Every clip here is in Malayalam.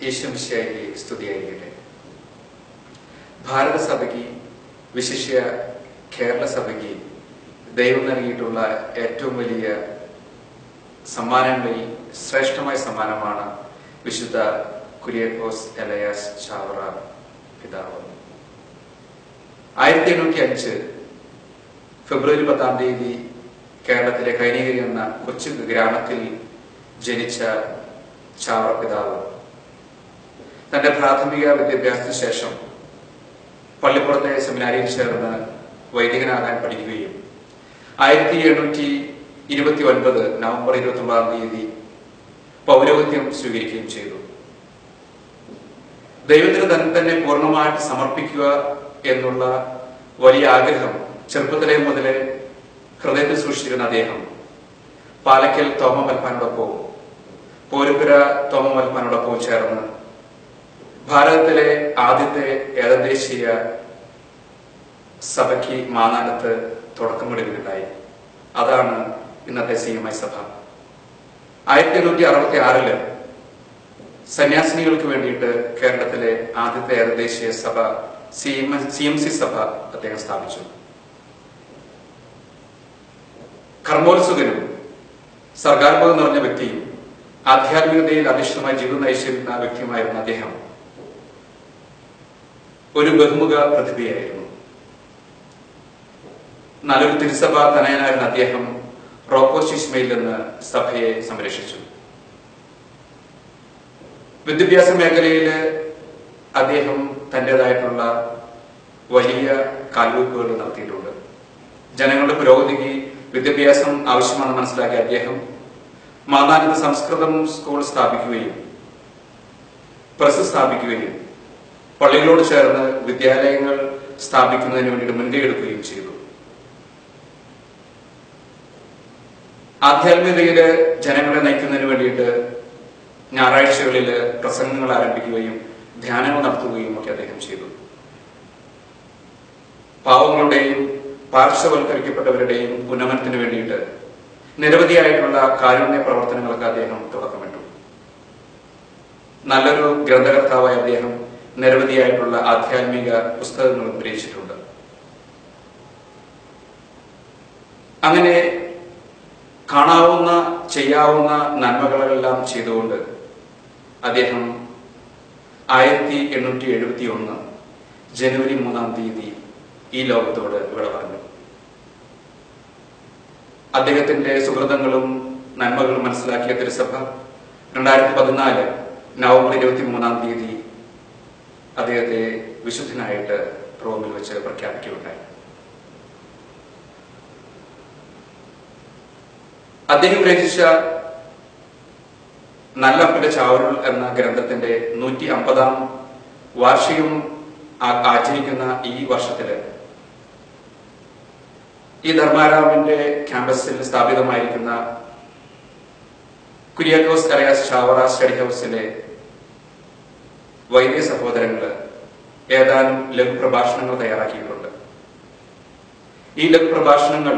യേശുമിശിയായി സ്തുതിയായിരിക്കട്ടെ ഭാരത സഭയ്ക്ക് വിശിഷ്യ കേരള സഭയ്ക്ക് ദൈവം നൽകിയിട്ടുള്ള ഏറ്റവും വലിയ സമ്മാനങ്ങളിൽ ശ്രേഷ്ഠമായ സമ്മാനമാണ് വിശുദ്ധ കുര്യാക്കോസ് എലയാസ് ചാവറ പിതാവ് ആയിരത്തി എണ്ണൂറ്റി അഞ്ച് ഫെബ്രുവരി പത്താം തീയതി കേരളത്തിലെ കൈനഗിരി എന്ന കൊച്ചു ഗ്രാമത്തിൽ ജനിച്ച ചാവറ പിതാവ് തന്റെ പ്രാഥമിക വിദ്യാഭ്യാസത്തിന് ശേഷം പള്ളിപ്പുറത്തെ സെമിനാരിയിൽ ചേർന്ന് വൈദികനാകാൻ പഠിക്കുകയും ആയിരത്തി എണ്ണൂറ്റി ഇരുപത്തി ഒൻപത് നവംബർ ഇരുപത്തി ഒമ്പതാം തീയതി പൗരോഹിത്യം സ്വീകരിക്കുകയും ചെയ്തു ദൈവത്തിന് തന്നെ തന്നെ പൂർണ്ണമായിട്ട് സമർപ്പിക്കുക എന്നുള്ള വലിയ ആഗ്രഹം ചെറുപ്പത്തിലെ മുതലേ ഹൃദയത്തിൽ സൂക്ഷിച്ചിരുന്ന അദ്ദേഹം പാലക്കൽ തോമ മൽപ്പാനോടൊപ്പവും പോരുപുര തോമ മൽപ്പാനോടൊപ്പവും ചേർന്ന് ഭാരതത്തിലെ ആദ്യത്തെ ഏകദേശീയ സഭയ്ക്ക് മാനാനത്ത് തുടക്കമിടുകയുണ്ടായി അതാണ് ഇന്നത്തെ സി എം ഐ സഭ ആയിരത്തി എണ്ണൂറ്റി അറുപത്തി ആറില് സന്യാസിനികൾക്ക് വേണ്ടിയിട്ട് കേരളത്തിലെ ആദ്യത്തെ ഏകദേശീയ സഭ C M C M C സഭ അദ്ദേഹം സ്ഥാപിച്ചു കർമ്മോത്സുകനും സർഗാത്മകം നിറഞ്ഞ വ്യക്തിയും ആധ്യാത്മികതയിൽ അധിഷ്ഠിതമായി ജീവിതം നയിച്ചിരുന്ന വ്യക്തിയുമായിരുന്ന അദ്ദേഹം ഒരു ബഹുമുഖ പ്രതിഭയായിരുന്നു നല്ലൊരു തിരുസഭ തനയനായിരുന്ന അദ്ദേഹം റോക്കോ ശിഷ്മയിൽ നിന്ന് സഭയെ സംരക്ഷിച്ചു വിദ്യാഭ്യാസ മേഖലയിൽ അദ്ദേഹം തന്റേതായിട്ടുള്ള വലിയ കാൽവെപ്പുകൾ നടത്തിയിട്ടുണ്ട് ജനങ്ങളുടെ പുരോഗതിക്ക് വിദ്യാഭ്യാസം ആവശ്യമാണെന്ന് മനസ്സിലാക്കിയ അദ്ദേഹം മാതാനന്ദ സംസ്കൃതം സ്കൂൾ സ്ഥാപിക്കുകയും പ്രസ് സ്ഥാപിക്കുകയും പള്ളികളോട് ചേർന്ന് വിദ്യാലയങ്ങൾ സ്ഥാപിക്കുന്നതിന് വേണ്ടിയിട്ട് മുൻകൈ എടുക്കുകയും ചെയ്തു ആധ്യാത്മികതയില് ജനങ്ങളെ നയിക്കുന്നതിന് വേണ്ടിയിട്ട് ഞായറാഴ്ചകളിൽ പ്രസംഗങ്ങൾ ആരംഭിക്കുകയും ധ്യാനങ്ങൾ നടത്തുകയും ഒക്കെ അദ്ദേഹം ചെയ്തു പാവങ്ങളുടെയും പാർശ്വവൽക്കരിക്കപ്പെട്ടവരുടെയും ഉന്നമനത്തിന് വേണ്ടിയിട്ട് നിരവധിയായിട്ടുള്ള കാരുണ്യ പ്രവർത്തനങ്ങൾക്ക് അദ്ദേഹം തുടക്കമിട്ടു നല്ലൊരു ഗ്രന്ഥകർത്താവായ അദ്ദേഹം നിരവധിയായിട്ടുള്ള ആധ്യാത്മിക പുസ്തകങ്ങളും രചിച്ചിട്ടുണ്ട് അങ്ങനെ കാണാവുന്ന ചെയ്യാവുന്ന നന്മകളെല്ലാം ചെയ്തുകൊണ്ട് അദ്ദേഹം ആയിരത്തി എണ്ണൂറ്റി എഴുപത്തി ഒന്ന് ജനുവരി മൂന്നാം തീയതി ഈ ലോകത്തോട് ഇവിടെ പറഞ്ഞു അദ്ദേഹത്തിന്റെ സുഹൃതങ്ങളും നന്മകളും മനസ്സിലാക്കിയ തിരുസഭ രണ്ടായിരത്തി പതിനാല് നവംബർ ഇരുപത്തി മൂന്നാം തീയതി അദ്ദേഹത്തെ വിശുദ്ധനായിട്ട് റോമിൽ വെച്ച് പ്രഖ്യാപിക്കുകയുണ്ടായി അദ്ദേഹം രചിച്ച നല്ലപ്പന്റെ ചാവരുൾ എന്ന ഗ്രന്ഥത്തിന്റെ നൂറ്റി അമ്പതാം വാർഷികം ആ- ആചരിക്കുന്ന ഈ വർഷത്തില് ഈ ധർമാരാമിന്റെ ക്യാമ്പസിൽ സ്ഥാപിതമായിരിക്കുന്ന കുര്യാക്കോസ് കലയാസ് ഷാവറ സ്റ്റഡി ഹൗസിലെ വൈദ്യ സഹോദരങ്ങള് ഏതാനും ലഘു പ്രഭാഷണങ്ങൾ തയ്യാറാക്കിയിട്ടുണ്ട് ഈ ലഘു പ്രഭാഷണങ്ങൾ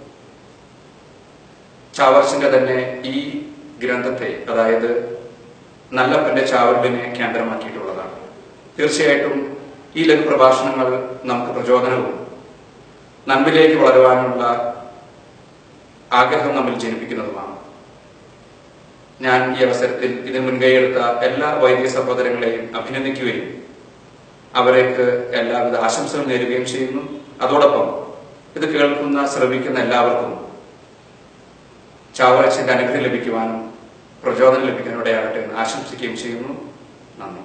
ചാവർച്ചിന്റെ തന്നെ ഈ ഗ്രന്ഥത്തെ അതായത് നല്ലപ്പന്റെ ചാവറിനെ കേന്ദ്രമാക്കിയിട്ടുള്ളതാണ് തീർച്ചയായിട്ടും ഈ ലഘു പ്രഭാഷണങ്ങൾ നമുക്ക് പ്രചോദനവും നന്മയിലേക്ക് വളരുവാനുള്ള ആഗ്രഹം നമ്മിൽ ജനിപ്പിക്കുന്നതുമാണ് ഞാൻ ഈ അവസരത്തിൽ ഇതിന് മുൻകൈയെടുത്ത എല്ലാ വൈദിക സഹോദരങ്ങളെയും അഭിനന്ദിക്കുകയും അവർക്ക് എല്ലാവിധ ആശംസകൾ നേരുകയും ചെയ്യുന്നു അതോടൊപ്പം ഇത് കേൾക്കുന്ന ശ്രമിക്കുന്ന എല്ലാവർക്കും ചാവറച്ചന്റെ അനുഗ്രഹം ലഭിക്കുവാനും പ്രചോദനം ലഭിക്കാനും ഇടയാകട്ടെ എന്ന് ആശംസിക്കുകയും ചെയ്യുന്നു നന്ദി